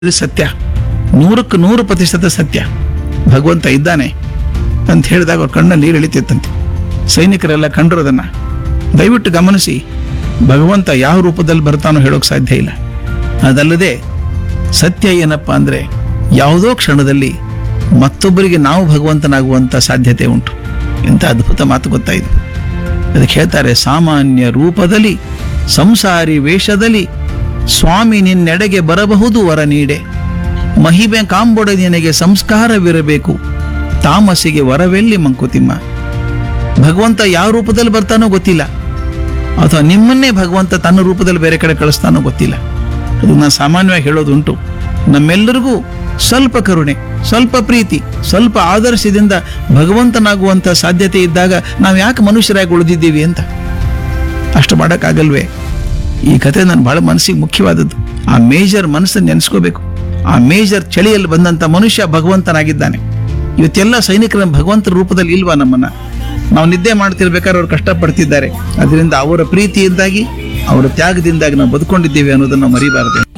ಇದು ಸತ್ಯ ನೂರಕ್ಕೆ ನೂರು ಪ್ರತಿಶತ ಸತ್ಯ ಭಗವಂತ ಇದ್ದಾನೆ ಅಂತ ಹೇಳಿದಾಗ ಅವ್ರ ಕಣ್ಣಲ್ಲಿ ನೀರು ಇಳಿತಿತ್ತಂತೆ ಸೈನಿಕರೆಲ್ಲ ಕಂಡ್ರು ಅದನ್ನ ದಯವಿಟ್ಟು ಗಮನಿಸಿ ಭಗವಂತ ಯಾವ ರೂಪದಲ್ಲಿ ಬರ್ತಾನೋ ಹೇಳೋಕೆ ಸಾಧ್ಯ ಇಲ್ಲ ಅದಲ್ಲದೆ ಸತ್ಯ ಏನಪ್ಪ ಅಂದ್ರೆ ಯಾವುದೋ ಕ್ಷಣದಲ್ಲಿ ಮತ್ತೊಬ್ಬರಿಗೆ ನಾವು ಭಗವಂತನಾಗುವಂತ ಸಾಧ್ಯತೆ ಉಂಟು ಎಂತ ಅದ್ಭುತ ಮಾತು ಗೊತ್ತಾಯಿತು ಅದಕ್ಕೆ ಹೇಳ್ತಾರೆ ಸಾಮಾನ್ಯ ರೂಪದಲ್ಲಿ ಸಂಸಾರಿ ವೇಷದಲ್ಲಿ ಸ್ವಾಮಿ ನಿನ್ನೆಡೆಗೆ ಬರಬಹುದು ವರ ನೀಡೆ ಮಹಿಮೆ ಕಾಂಬೊಡ ನಿನಗೆ ಸಂಸ್ಕಾರವಿರಬೇಕು ತಾಮಸಿಗೆ ವರವೆಲ್ಲಿ ಮಂಕುತಿಮ್ಮ ಭಗವಂತ ಯಾವ ರೂಪದಲ್ಲಿ ಬರ್ತಾನೋ ಗೊತ್ತಿಲ್ಲ ಅಥವಾ ನಿಮ್ಮನ್ನೇ ಭಗವಂತ ತನ್ನ ರೂಪದಲ್ಲಿ ಬೇರೆ ಕಡೆ ಕಳಿಸ್ತಾನೋ ಗೊತ್ತಿಲ್ಲ ಅದು ನಾನು ಸಾಮಾನ್ಯವಾಗಿ ಹೇಳೋದುಂಟು ನಮ್ಮೆಲ್ಲರಿಗೂ ಸ್ವಲ್ಪ ಕರುಣೆ ಸ್ವಲ್ಪ ಪ್ರೀತಿ ಸ್ವಲ್ಪ ಆದರ್ಶದಿಂದ ಭಗವಂತನಾಗುವಂಥ ಸಾಧ್ಯತೆ ಇದ್ದಾಗ ನಾವು ಯಾಕೆ ಮನುಷ್ಯರಾಗಿ ಉಳಿದಿದ್ದೀವಿ ಅಂತ ಅಷ್ಟು ಮಾಡೋಕ್ಕಾಗಲ್ವೇ ಈ ಕತೆ ನನ್ನ ಬಹಳ ಮನಸ್ಸಿಗೆ ಮುಖ್ಯವಾದದ್ದು ಆ ಮೇಜರ್ ಮನಸ್ಸನ್ನು ನೆನೆಸ್ಕೋಬೇಕು ಆ ಮೇಜರ್ ಚಳಿಯಲ್ಲಿ ಬಂದಂತ ಮನುಷ್ಯ ಭಗವಂತನಾಗಿದ್ದಾನೆ ಇವತ್ತೆಲ್ಲ ಸೈನಿಕರ ಭಗವಂತರ ರೂಪದಲ್ಲಿ ಇಲ್ವಾ ನಮ್ಮನ್ನ ನಾವು ನಿದ್ದೆ ಮಾಡ್ತಿರ್ಬೇಕಾದ್ರೆ ಅವ್ರು ಕಷ್ಟಪಡ್ತಿದ್ದಾರೆ ಅದರಿಂದ ಅವರ ಪ್ರೀತಿಯಿಂದಾಗಿ ಅವರ ತ್ಯಾಗದಿಂದಾಗಿ ನಾವು ಬದುಕೊಂಡಿದ್ದೇವೆ ಅನ್ನೋದನ್ನು ನಾವು ಮರಿಬಾರದು